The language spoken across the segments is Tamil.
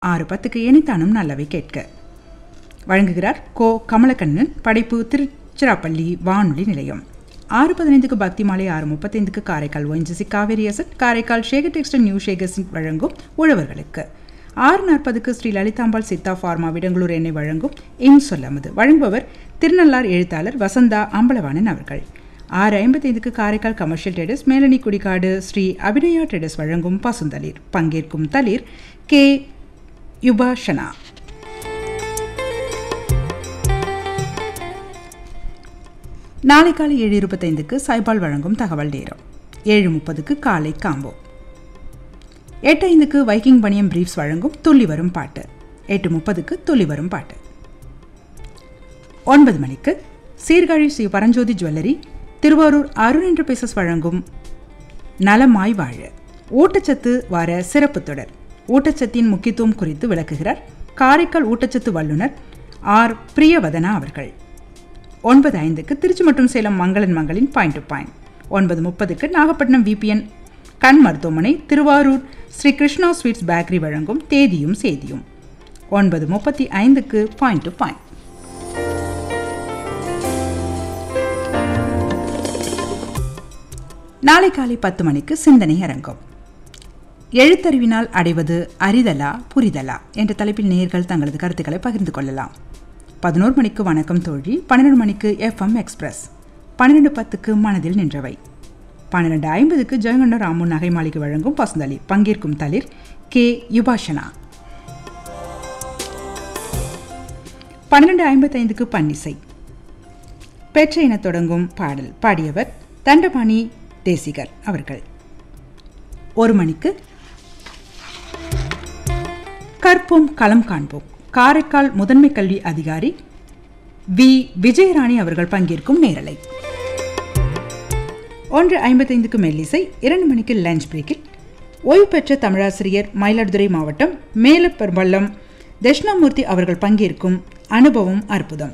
ஆறு பத்துக்கு இனித்தானும் நல்லவை கேட்க வழங்குகிறார் கோ கமலக்கண்ணன் படைப்பு திருச்சிராப்பள்ளி வானொலி நிலையம் ஆறு பதினைந்துக்கு பக்தி மாலை ஆறு முப்பத்தைந்துக்கு காரைக்கால் ஒயின்சிசி காவேரி அசட் காரைக்கால் ஷேகர் டெக்ஸ்டைல் நியூ ஷேகர்ஸ் வழங்கும் உழவர்களுக்கு ஆறு நாற்பதுக்கு ஸ்ரீ லலிதாம்பாள் சித்தா ஃபார்மா விடங்களூர் எண்ணெய் வழங்கும் இன் சொல்லமது வழங்குபவர் திருநள்ளார் எழுத்தாளர் வசந்தா அம்பலவாணன் அவர்கள் ஆறு ஐம்பத்தைந்துக்கு Karaikal commercial traders Melani Kudikadu Sri Abhinaya traders வழங்கும் பசுந்தளிர் பங்கேற்கும் தளிர் கே யுபாஷனா நாளை காலை ஏழு இருபத்தைந்துக்கு சாய்பால் வழங்கும் தகவல் நேரம் ஏழு முப்பதுக்கு காலை காம்போ எட்டு ஐந்துக்கு வைக்கிங் பனியம் பிரீஃப்ஸ் வழங்கும் துள்ளி வரும் பாட்டு எட்டு முப்பதுக்கு துள்ளி வரும் பாட்டு ஒன்பது மணிக்கு சீர்காழி ஸ்ரீ பரஞ்சோதி ஜுவல்லரி திருவாரூர் அருண் என்டர்பிரைசஸ் வழங்கும் நலமாய் வாழ ஊட்டச்சத்து வார சிறப்பு தொடர் ஊட்டச்சத்தின் முக்கியத்துவம் குறித்து விளக்குகிறார் காரைக்கால் ஊட்டச்சத்து வல்லுநர் ஆர் பிரியவதனா அவர்கள் ஒன்பது ஐந்துக்கு திருச்சி மற்றும் சேலம் மங்களன் மங்களின் பாயிண்ட் டு பாயிண்ட் ஒன்பது முப்பதுக்கு நாகப்பட்டினம் விபிஎன் கண் மருத்துவமனை திருவாரூர் ஸ்ரீ கிருஷ்ணா ஸ்வீட்ஸ் பேக்கரி வழங்கும் தேதியும் சேதியும் ஒன்பது முப்பத்தி ஐந்துக்கு பாயிண்ட் டு பாயிண்ட் நாளை காலை பத்து மணிக்கு சிந்தனை அரங்கம் எழுத்தறிவினால் அடைவது அரிதலா புரிதலா என்ற தலைப்பில் நேயர்கள் தங்களது கருத்துக்களை பகிர்ந்து கொள்ளலாம் பதினோரு மணிக்கு வணக்கம் தோழி பன்னிரெண்டு மணிக்கு எஃப்எம் எக்ஸ்பிரஸ் பன்னிரெண்டு பத்துக்கு மனதில் நின்றவை பன்னிரெண்டு ஐம்பதுக்கு ஜெயங்கொண்ட ராமு நகை மாளிகை வழங்கும் பசுந்தளி பங்கேற்கும் தளிர் கே யுபாஷனா பன்னிரெண்டு ஐம்பத்தைந்துக்கு பன்னிசை பெற்ற என தொடங்கும் பாடல் பாடியவர் தண்டபாணி தேசிகர் அவர்கள் ஒரு மணிக்கு கற்போம் களம் காண்போம் காரைக்கால் முதன்மை கல்வி அதிகாரி வி விஜயராணி அவர்கள் பங்கேற்கும் நேரலை ஒன்று ஐம்பத்தைந்துக்கு மெல்லிசை இரண்டு மணிக்கு லஞ்ச் பிரேக்கில் ஓய்வு பெற்ற தமிழாசிரியர் மயிலாடுதுறை மாவட்டம் மேலப்பெரும்பள்ளம் தட்சிணாமூர்த்தி அவர்கள் பங்கேற்கும் அனுபவம் அற்புதம்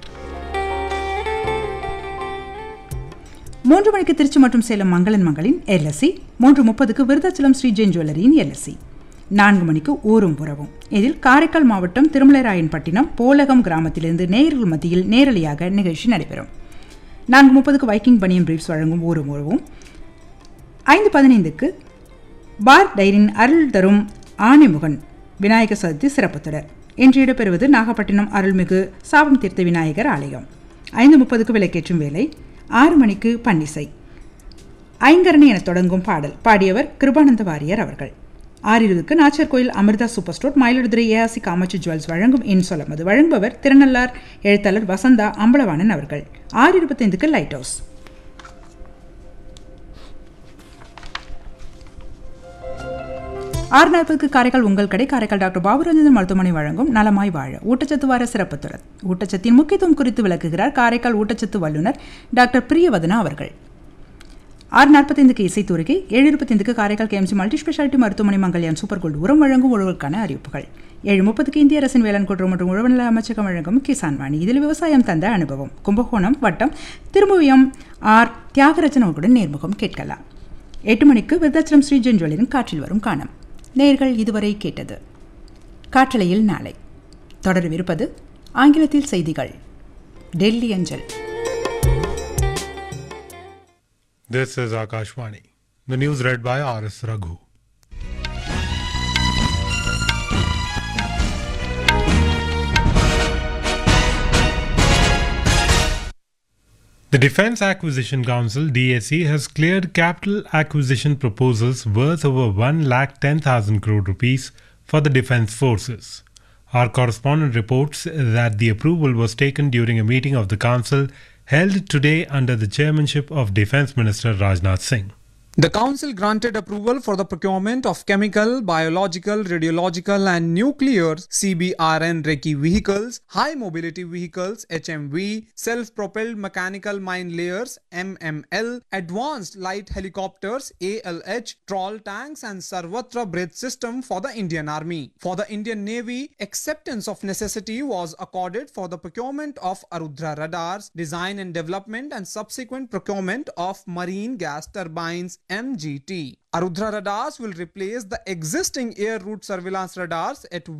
மூன்று மணிக்கு திருச்சி மற்றும் சேலம் மங்களன் மங்களின் எல்எஸ்சி மூன்று முப்பதுக்கு விருதாச்சலம் ஸ்ரீ ஜெயின் ஜுவல்லரியின் எல்எஸ்சி நான்கு மணிக்கு ஊரும் புறவும் இதில் காரைக்கால் மாவட்டம் திருமலைராயன்பட்டினம் போலகம் கிராமத்திலிருந்து நேயர்கள் மத்தியில் நேரலையாக நிகழ்ச்சி நடைபெறும் நான்கு முப்பதுக்கு வைக்கிங் பனியன் பிரீஃப்ஸ் வழங்கும் ஊரும் உறவும் ஐந்து பதினைந்துக்கு பார் டைரின் அருள் தரும் ஆணைமுகன் விநாயகர் சதுர்த்தி சிறப்பு தொடர் இன்று இடம்பெறுவது நாகப்பட்டினம் அருள்மிகு சாபம் தீர்த்த விநாயகர் ஆலயம் ஐந்து முப்பதுக்கு விளக்கேற்றும் வேலை ஆறு மணிக்கு பன்னிசை ஐங்கரணி என தொடங்கும் பாடல் பாடியவர் கிருபானந்த வாரியர் அவர்கள் ஆறு இருபதுக்கு நாச்சர் கோயில் அமிர்தா சூப்பர் ஸ்டோர் மயிலாடுதுறை ஏஆசி காமாட்சி ஜுவல்ஸ் வழங்கும் இன் சொல்லமது வழங்குபவர் திருநள்ளார் எழுத்தாளர் வசந்தா அம்பலவாணன் அவர்கள் ஆறு இருபத்தைந்துக்கு லைட் ஹவுஸ் ஆறு நாற்பதுக்கு காரைக்கால் உங்கள் கடை காரைக்கால் டாக்டர் பாபுரஞ்சன் மருத்துவமனை வழங்கும் நலமாய் வாழ ஊட்டச்சத்து வார சிறப்பு தொடர் ஊட்டச்சத்தின் முக்கியத்துவம் குறித்து விளக்குகிறார் காரைக்கால் ஊட்டச்சத்து வல்லுநர் டாக்டர் பிரியவதனா அவர்கள் ஆறு நாற்பத்தைந்துக்கு இசைத்துறைக்கு ஏழு இருபத்தைந்துக்கு காரைக்கால் கேஎம்சி மல்டி ஸ்பெஷாலிட்டி மருத்துவமனை மங்கல்யான் சூப்பர் கோல்டு உரம் வழங்கும் உழவுக்கான அறிவிப்புகள் ஏழு முப்பதுக்கு இந்திய அரசின் வேளாண் கூட்டுறவு மற்றும் உழவநல அமைச்சகம் வழங்கும் கிசான் வாணி இதில் விவசாயம் தந்த அனுபவம் கும்பகோணம் வட்டம் திரும்புவியம் ஆர் தியாகராஜன் அவர்களுடன் நேர்முகம் கேட்கலாம் எட்டு மணிக்கு விருதாச்சலம் ஸ்ரீ ஜென்ஜுவலின் காற்றில் வரும் காணம் நேர்கள் இதுவரை கேட்டது காற்றலையில் நாளை தொடரவிருப்பது ஆங்கிலத்தில் செய்திகள் டெல்லி அஞ்சல் This is Akashvani. The news read by R.S. Raghu. The Defense Acquisition Council DAC has cleared capital acquisition proposals worth over 1 lakh 10,000 crore rupees for the defense forces. Our correspondent reports that the approval was taken during a meeting of the council held today under the chairmanship of Defense Minister Rajnath Singh. The Council granted approval for the procurement of chemical, biological, radiological, and nuclear CBRN Reiki vehicles, high mobility vehicles HMV, self propelled mechanical mine layers MML, advanced light helicopters ALH, troll tanks, and Sarvatra bridge system for the Indian Army. For the Indian Navy, acceptance of necessity was accorded for the procurement of Arudra radars, design and development, and subsequent procurement of marine gas turbines MGT. Arudra radars will replace the existing air route surveillance radars at